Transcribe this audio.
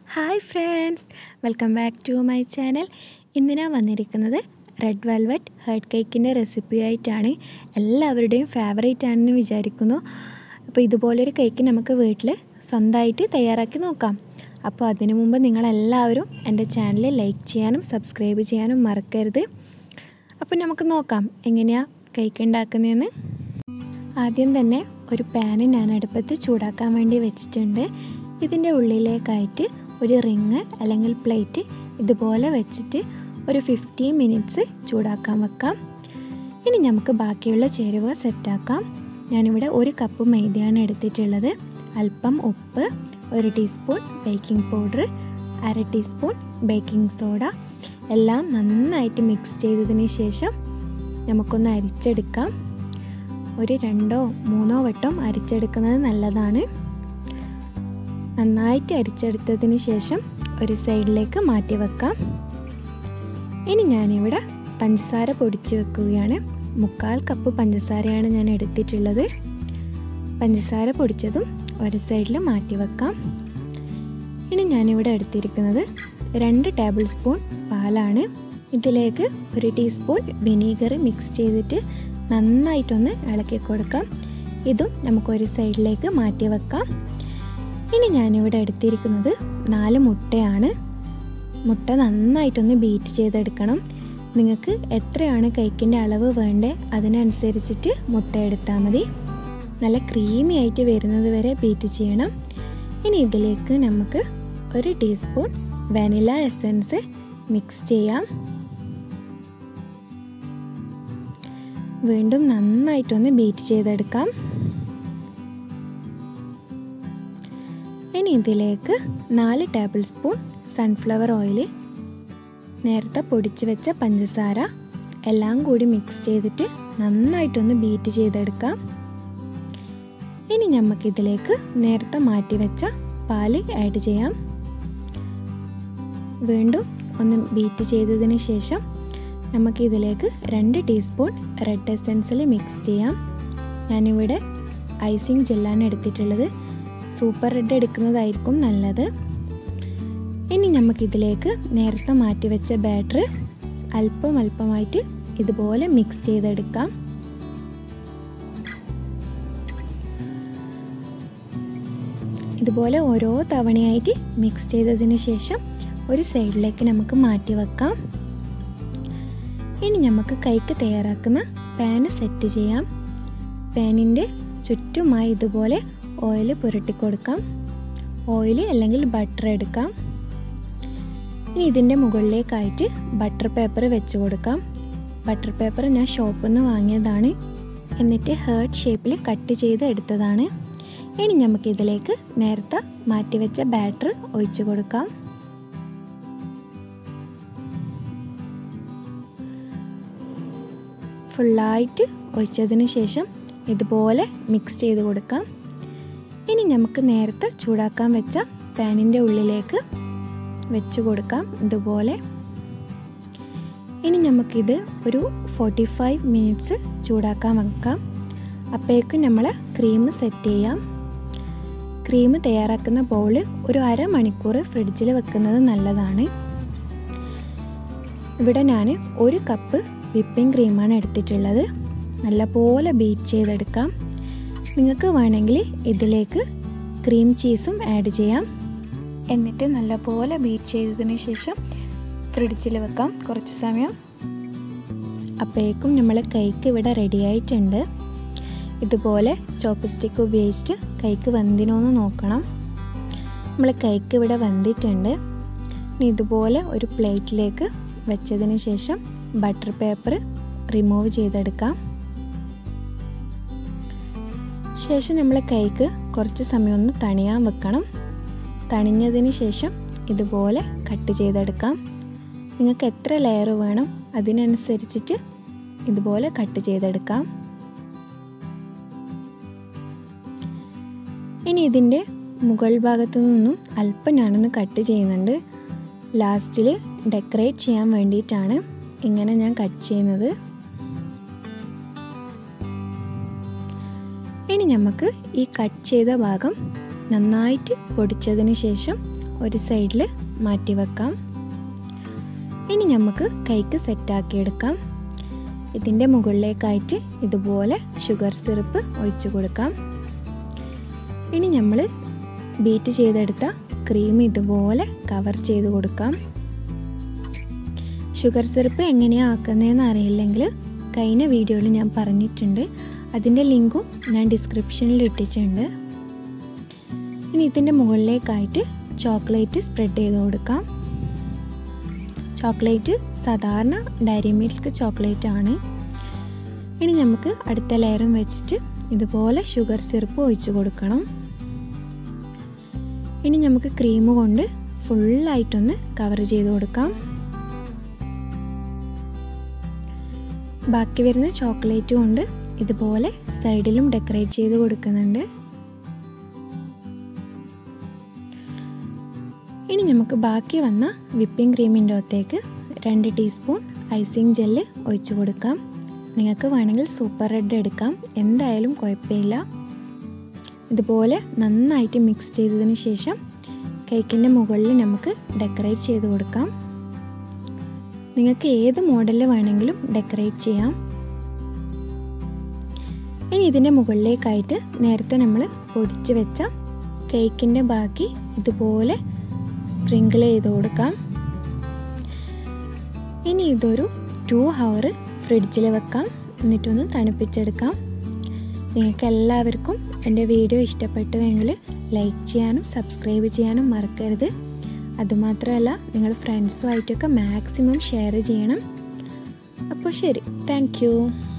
hi friends welcome back to my channel ഇന്ന് ഞാൻ വന്നിരിക്കുന്നത് റെഡ് വെൽവെറ്റ് ഹേർട്ട് കേക്കിൻ്റെ റെസിപ്പി ആയിട്ടാണ് എല്ലാവരുടെയും ഫേവറേറ്റ് ആണെന്ന് വിചാരിക്കുന്നു അപ്പോൾ ഇതുപോലൊരു കേക്ക് നമുക്ക് വീട്ടിൽ സ്വന്തമായിട്ട് തയ്യാറാക്കി നോക്കാം അപ്പോൾ അതിനു മുമ്പ് നിങ്ങളെല്ലാവരും എൻ്റെ ചാനൽ ലൈക്ക് ചെയ്യാനും സബ്സ്ക്രൈബ് ചെയ്യാനും മറക്കരുത് അപ്പോൾ നമുക്ക് നോക്കാം എങ്ങനെയാണ് കേക്ക് ഉണ്ടാക്കുന്നതെന്ന് ആദ്യം തന്നെ ഒരു പാന് ഞാൻ അടുപ്പത്ത് ചൂടാക്കാൻ വേണ്ടി വെച്ചിട്ടുണ്ട് ഇതിൻ്റെ ഉള്ളിലേക്കായിട്ട് ഒരു റിങ് അല്ലെങ്കിൽ പ്ലേറ്റ് ഇതുപോലെ വെച്ചിട്ട് ഒരു ഫിഫ്റ്റീൻ മിനിറ്റ്സ് ചൂടാക്കാൻ വെക്കാം ഇനി നമുക്ക് ബാക്കിയുള്ള ചേരുവ സെറ്റാക്കാം ഞാനിവിടെ ഒരു കപ്പ് മൈദയാണ് എടുത്തിട്ടുള്ളത് അല്പം ഉപ്പ് ഒരു ടീസ്പൂൺ ബേക്കിംഗ് പൗഡർ അര ടീസ്പൂൺ ബേക്കിംഗ് സോഡ എല്ലാം നന്നായിട്ട് മിക്സ് ചെയ്തതിന് ശേഷം നമുക്കൊന്ന് അരിച്ചെടുക്കാം ഒരു രണ്ടോ മൂന്നോ വട്ടം അരിച്ചെടുക്കുന്നത് നല്ലതാണ് നന്നായിട്ട് അരിച്ചെടുത്തതിന് ശേഷം ഒരു സൈഡിലേക്ക് മാറ്റി വെക്കാം ഇനി ഞാനിവിടെ പഞ്ചസാര പൊടിച്ച് വെക്കുകയാണ് മുക്കാൽ കപ്പ് പഞ്ചസാരയാണ് ഞാൻ എടുത്തിട്ടുള്ളത് പഞ്ചസാര പൊടിച്ചതും ഒരു സൈഡിൽ മാറ്റി വെക്കാം ഇനി ഞാനിവിടെ എടുത്തിരിക്കുന്നത് രണ്ട് ടേബിൾ സ്പൂൺ പാലാണ് ഇതിലേക്ക് ഒരു ടീസ്പൂൺ വിനീഗർ മിക്സ് ചെയ്തിട്ട് നന്നായിട്ടൊന്ന് ഇളക്കി കൊടുക്കാം ഇതും നമുക്കൊരു സൈഡിലേക്ക് മാറ്റി വെക്കാം ഇനി ഞാനിവിടെ എടുത്തിരിക്കുന്നത് നാല് മുട്ടയാണ് മുട്ട നന്നായിട്ടൊന്ന് ബീറ്റ് ചെയ്തെടുക്കണം നിങ്ങൾക്ക് എത്രയാണ് കേക്കിൻ്റെ അളവ് വേണ്ടേ അതിനനുസരിച്ചിട്ട് മുട്ട എടുത്താൽ മതി നല്ല ക്രീമി ആയിട്ട് വരുന്നത് വരെ ബീറ്റ് ചെയ്യണം ഇനി ഇതിലേക്ക് നമുക്ക് ഒരു ടീസ്പൂൺ വാനില എസൻസ് മിക്സ് ചെയ്യാം വീണ്ടും നന്നായിട്ടൊന്ന് ബീറ്റ് ചെയ്തെടുക്കാം ഇനി ഇതിലേക്ക് നാല് ടേബിൾ സ്പൂൺ സൺഫ്ലവർ ഓയിൽ നേരത്തെ പൊടിച്ച് വെച്ച പഞ്ചസാര എല്ലാം കൂടി മിക്സ് ചെയ്തിട്ട് നന്നായിട്ടൊന്ന് ബീറ്റ് ചെയ്തെടുക്കാം ഇനി നമുക്കിതിലേക്ക് നേരത്തെ മാറ്റി വെച്ച പാല് ആഡ് ചെയ്യാം വീണ്ടും ഒന്ന് ബീറ്റ് ചെയ്തതിന് ശേഷം നമുക്കിതിലേക്ക് രണ്ട് ടീസ്പൂൺ റെഡ് എസെൻസിൽ മിക്സ് ചെയ്യാം ഞാനിവിടെ ഐസിങ് ജെല്ലാണ് എടുത്തിട്ടുള്ളത് സൂപ്പർ റെഡ് എടുക്കുന്നതായിരിക്കും നല്ലത് ഇനി നമുക്കിതിലേക്ക് നേരത്തെ മാറ്റി വെച്ച ബാറ്റർ അല്പം അല്പമായിട്ട് ഇതുപോലെ മിക്സ് ചെയ്തെടുക്കാം ഇതുപോലെ ഓരോ തവണയായിട്ട് മിക്സ് ചെയ്തതിന് ശേഷം ഒരു സൈഡിലേക്ക് നമുക്ക് മാറ്റി വെക്കാം ഇനി നമുക്ക് കൈക്ക് തയ്യാറാക്കുന്ന പാന് സെറ്റ് ചെയ്യാം പാനിൻ്റെ ചുറ്റുമായി ഇതുപോലെ ഓയിൽ പുരട്ടി കൊടുക്കാം ഓയിൽ അല്ലെങ്കിൽ ബട്ടർ എടുക്കാം ഇനി ഇതിൻ്റെ മുകളിലേക്കായിട്ട് ബട്ടർ പേപ്പർ വെച്ച് കൊടുക്കാം ബട്ടർ പേപ്പർ ഞാൻ ഷോപ്പിൽ നിന്ന് വാങ്ങിയതാണ് എന്നിട്ട് ഹേർട്ട് ഷേപ്പിൽ കട്ട് ചെയ്ത് എടുത്തതാണ് ഇനി നമുക്കിതിലേക്ക് നേരത്തെ മാറ്റിവെച്ച ബാറ്റർ ഒഴിച്ചു കൊടുക്കാം ഫുള്ളായിട്ട് ഒഴിച്ചതിന് ശേഷം ഇതുപോലെ മിക്സ് ചെയ്ത് കൊടുക്കാം ഇനി നമുക്ക് നേരത്തെ ചൂടാക്കാൻ വെച്ച പാനിൻ്റെ ഉള്ളിലേക്ക് വെച്ച് കൊടുക്കാം ഇതുപോലെ ഇനി നമുക്കിത് ഒരു ഫോർട്ടി ഫൈവ് മിനിറ്റ്സ് ചൂടാക്കാൻ വെക്കാം അപ്പോഴേക്കും നമ്മൾ ക്രീം സെറ്റ് ചെയ്യാം ക്രീം തയ്യാറാക്കുന്ന ബൗൾ ഒരു അരമണിക്കൂർ ഫ്രിഡ്ജിൽ വെക്കുന്നത് നല്ലതാണ് ഇവിടെ ഞാൻ ഒരു കപ്പ് വിപ്പിംഗ് ക്രീമാണ് എടുത്തിട്ടുള്ളത് നല്ലപോലെ ബീറ്റ് ചെയ്തെടുക്കാം നിങ്ങൾക്ക് വേണമെങ്കിൽ ഇതിലേക്ക് ക്രീം ചീസും ആഡ് ചെയ്യാം എന്നിട്ട് നല്ലപോലെ ബീറ്റ് ചെയ്തതിന് ശേഷം ഫ്രിഡ്ജിൽ വെക്കാം കുറച്ച് സമയം അപ്പോഴേക്കും നമ്മൾ കേക്ക് ഇവിടെ റെഡി ആയിട്ടുണ്ട് ഇതുപോലെ ചോപ്പ് സ്റ്റിക്ക് ഉപയോഗിച്ചിട്ട് കേക്ക് വെന്തിനോന്ന് നോക്കണം നമ്മൾ കേക്ക് ഇവിടെ വെന്തിട്ടുണ്ട് ഇനി ഇതുപോലെ ഒരു പ്ലേറ്റിലേക്ക് വെച്ചതിന് ശേഷം ബട്ടർ പേപ്പർ റിമൂവ് ചെയ്തെടുക്കാം ശേഷം നമ്മൾ കേക്ക് കുറച്ച് സമയം ഒന്ന് തണിയാൻ വെക്കണം തണിഞ്ഞതിന് ശേഷം ഇതുപോലെ കട്ട് ചെയ്തെടുക്കാം നിങ്ങൾക്ക് എത്ര ലെയർ വേണം അതിനനുസരിച്ചിട്ട് ഇതുപോലെ കട്ട് ചെയ്തെടുക്കാം ഇനി ഇതിൻ്റെ മുകൾ ഭാഗത്തു നിന്നും അല്പം ഞാനൊന്ന് കട്ട് ചെയ്യുന്നുണ്ട് ലാസ്റ്റിൽ ഡെക്കറേറ്റ് ചെയ്യാൻ വേണ്ടിയിട്ടാണ് ഇങ്ങനെ ഞാൻ കട്ട് ചെയ്യുന്നത് ഇനി നമുക്ക് ഈ കട്ട് ചെയ്ത ഭാഗം നന്നായിട്ട് പൊടിച്ചതിന് ശേഷം ഒരു സൈഡിൽ മാറ്റി വെക്കാം ഇനി നമുക്ക് കേക്ക് സെറ്റാക്കിയെടുക്കാം ഇതിൻ്റെ മുകളിലേക്കായിട്ട് ഇതുപോലെ ഷുഗർ സിറപ്പ് ഒഴിച്ചു കൊടുക്കാം ഇനി നമ്മൾ ബീറ്റ് ചെയ്തെടുത്ത ക്രീം ഇതുപോലെ കവർ ചെയ്ത് കൊടുക്കാം ഷുഗർ സിറപ്പ് എങ്ങനെയാണ് ആക്കുന്നതെന്ന് അറിയില്ലെങ്കിൽ കഴിഞ്ഞ വീഡിയോയിൽ ഞാൻ പറഞ്ഞിട്ടുണ്ട് അതിൻ്റെ ലിങ്കും ഞാൻ ഡിസ്ക്രിപ്ഷനിൽ ഇട്ടിട്ടുണ്ട് ഇനി ഇതിൻ്റെ മുകളിലേക്കായിട്ട് ചോക്ലേറ്റ് സ്പ്രെഡ് ചെയ്ത് കൊടുക്കാം ചോക്ലേറ്റ് സാധാരണ ഡയറി മിൽക്ക് ചോക്ലേറ്റ് ആണ് ഇനി നമുക്ക് അടുത്ത ലെയറും വെച്ചിട്ട് ഇതുപോലെ ഷുഗർ സിറപ്പ് ഒഴിച്ചു കൊടുക്കണം ഇനി നമുക്ക് ക്രീം കൊണ്ട് ഫുള്ളായിട്ടൊന്ന് കവർ ചെയ്ത് കൊടുക്കാം ബാക്കി വരുന്ന ചോക്ലേറ്റ് കൊണ്ട് ഇതുപോലെ സൈഡിലും ഡെക്കറേറ്റ് ചെയ്ത് കൊടുക്കുന്നുണ്ട് ഇനി നമുക്ക് ബാക്കി വന്ന വിപ്പിംഗ് ക്രീമിൻ്റെ അകത്തേക്ക് രണ്ട് ടീസ്പൂൺ ഐസിങ് ജെല്ല് ഒഴിച്ചു കൊടുക്കാം നിങ്ങൾക്ക് വേണമെങ്കിൽ സൂപ്പർ റെഡ് എടുക്കാം എന്തായാലും കുഴപ്പമില്ല ഇതുപോലെ നന്നായിട്ട് മിക്സ് ചെയ്തതിന് ശേഷം കേക്കിൻ്റെ മുകളിൽ നമുക്ക് ഡെക്കറേറ്റ് ചെയ്ത് കൊടുക്കാം നിങ്ങൾക്ക് ഏത് മോഡലിൽ വേണമെങ്കിലും ഡെക്കറേറ്റ് ചെയ്യാം ഇനി ഇതിൻ്റെ മുകളിലേക്കായിട്ട് നേരത്തെ നമ്മൾ പൊടിച്ച് വെച്ച കേക്കിൻ്റെ ബാക്കി ഇതുപോലെ സ്പ്രിങ്കിൾ ചെയ്ത് കൊടുക്കാം ഇനി ഇതൊരു ടു ഹവർ ഫ്രിഡ്ജിൽ വെക്കാം എന്നിട്ടൊന്ന് തണുപ്പിച്ചെടുക്കാം നിങ്ങൾക്ക് എല്ലാവർക്കും എൻ്റെ വീഡിയോ ഇഷ്ടപ്പെട്ടുവെങ്കിൽ ലൈക്ക് ചെയ്യാനും സബ്സ്ക്രൈബ് ചെയ്യാനും മറക്കരുത് അതുമാത്രമല്ല നിങ്ങൾ ഫ്രണ്ട്സുമായിട്ടൊക്കെ മാക്സിമം ഷെയർ ചെയ്യണം അപ്പോൾ ശരി താങ്ക്